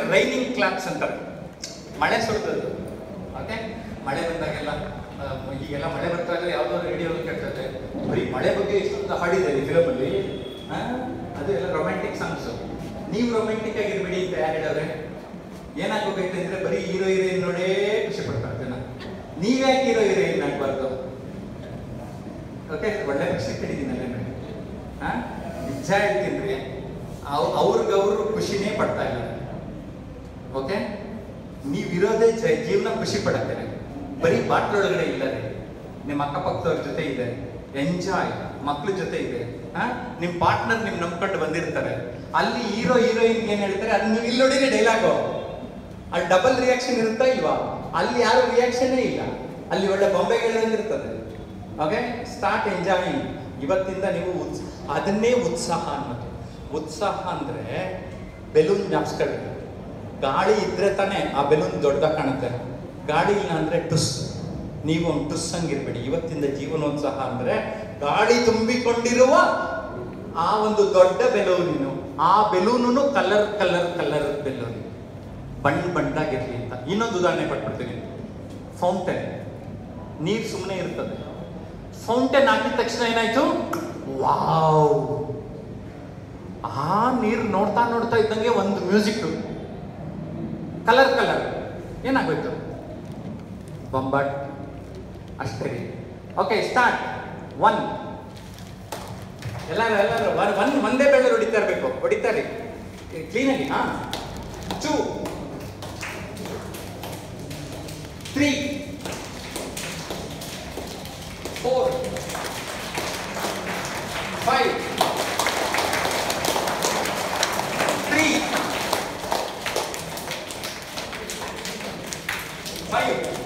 raining claps ಅಂತಾರೆ ಮಳೆ ಸುರಿದದ್ದು okay ಮಳೆ ಬಂದಾಗೆಲ್ಲ ಆ, ಈಗೆಲ್ಲ ಮಳೆ ಬರ್ತಾಗ ಯಾವುದೋ ರೇಡಿಯೋ ಕೇಳ್ತದೆ ಬರೀ ಮಳೆ ಬಗ್ಗೆ ಇಷ್ಟೊಂದು ಹಾಡಿದೆ ಈ ಫಿಲಮಲ್ಲಿ ಅದು ಎಲ್ಲ ರೊಮ್ಯಾಂಟಿಕ್ ಸಾಂಗ್ಸು ನೀವು ರೊಮ್ಯಾಂಟಿಕ್ ಆಗಿರ್ಬೇಡಿ ಅಂತ ಯಾರು ಹೇಳವ್ರೆ ಏನಾಗಬೇಕು ಅಂದ್ರೆ ಬರೀ ಹೀರೋ ಹೀರೋಯಿನ್ ನೋಡೇ ಖುಷಿ ಪಡ್ತಾರೆ ಜನ ನೀವ್ಯಾಕೆ ಹೀರೋ ಹೀರೋಯಿನ್ ಆಗ್ಬಾರ್ದು ಓಕೆ ಒಳ್ಳೆ ಖುಷಿ ಕಡಿದೀನಲ್ಲ ನಾನು ಹಾ ನಿಜ ಹೇಳ್ತೀನಿ ಅವ್ರಿಗೆ ಅವರು ಖುಷಿನೇ ಪಡ್ತಾ ಇಲ್ಲ ಓಕೆ ನೀವಿರೋದೇ ಜ ಜೀವನ ಖುಷಿ ಪಡತ್ತೇನೆ ಬರೀ ಬಾಟ್ಲೊಳಗಡೆ ಇಲ್ಲ ರೀ ನಿಮ್ಮ ಅಕ್ಕಪಕ್ಕದವ್ರ ಜೊತೆ ಇದೆ ಎಂಜಾಯ್ ಮಕ್ಳ ಜೊತೆ ಇದೆ ಹಾ ನಿಮ್ಮ ಪಾರ್ಟ್ನರ್ ನಿಮ್ ನಂಬ್ಕೊಂಡು ಬಂದಿರ್ತಾರೆ ಅಲ್ಲಿ ಹೀರೋ ಹೀರೋಯಿನ್ ಏನ್ ಹೇಳ್ತಾರೆ ಅದು ನೀವು ಇಲ್ಲಿ ನೋಡಿದ್ರೆ ಡೈಲಾಗು ಅಲ್ಲಿ ಡಬಲ್ ರಿಯಾಕ್ಷನ್ ಇರುತ್ತಾ ಇಲ್ವಾ ಅಲ್ಲಿ ಯಾರು ರಿಯಾಕ್ಷನ್ನೇ ಇಲ್ಲ ಅಲ್ಲಿ ಒಳ್ಳೆ ಬೊಂಬೆಗಳಿರ್ತದೆ ಓಕೆ ಸ್ಟಾರ್ಟ್ ಎಂಜಾಯಿಂಗ್ ಇವತ್ತಿಂದ ನೀವು ಉತ್ಸ್ ಅದನ್ನೇ ಉತ್ಸಾಹ ಅನ್ನೋದು ಉತ್ಸಾಹ ಅಂದ್ರೆ ಬೆಲೂನ್ ಜ್ಞಾಪಿಸ್ಕೊಳ್ಳಿ ಗಾಳಿ ಇದ್ರೆ ತಾನೇ ಆ ಬೆಲೂನ್ ದೊಡ್ಡದಾಗಿ ಕಾಣುತ್ತೆ ಗಾಳಿ ಇಲ್ಲ ಅಂದ್ರೆ ಟುಸ್ ನೀವು ಒಂದು ಟುಸ್ ಹಂಗಿರ್ಬೇಡಿ ಇವತ್ತಿಂದ ಜೀವನೋತ್ಸಾಹ ಅಂದ್ರೆ ಗಾಳಿ ತುಂಬಿಕೊಂಡಿರುವ ಆ ಒಂದು ದೊಡ್ಡ ಬೆಲೂನಿನು ಆ balloon colour colour colour balloon ಬಣ್ಣ ಬಣ್ಣದಾಗಿರ್ಲಿ ಅಂತ ಇನ್ನೊಂದು ಉದಾಹರಣೆ ಕೊಟ್ಬಿಡ್ತೀನಿ ಫೌಂಟೇನ್ ನೀರು ಸುಮ್ಮನೆ ಇರ್ತದೆ ಫೌಂಟೇನ್ ಹಾಕಿದ ತಕ್ಷಣ ಏನಾಯ್ತು ವಾವ್ ಆ ನೀರು ನೋಡ್ತಾ ನೋಡ್ತಾ ಇದ್ದಂಗೆ ಒಂದು ಮ್ಯೂಸಿಕ್ ಕಲರ್ ಕಲರ್ ಏನಾಗೋಯ್ತು ಬೊಂಬಟ್ ಅಷ್ಟೇ ರೀ ಓಕೆ ಸ್ಟಾರ್ಟ್ ಒನ್ ಎಲ್ಲರೂ ಎಲ್ಲರೂ ಒನ್ ಒನ್ ಒಂದೇ ಬೆಳೆ ಹೊಡಿತಾ ಇರಬೇಕು ಹೊಡಿತಾ ರೀ ಕ್ಲೀನಾಗಿ ಹಾ two three four five three five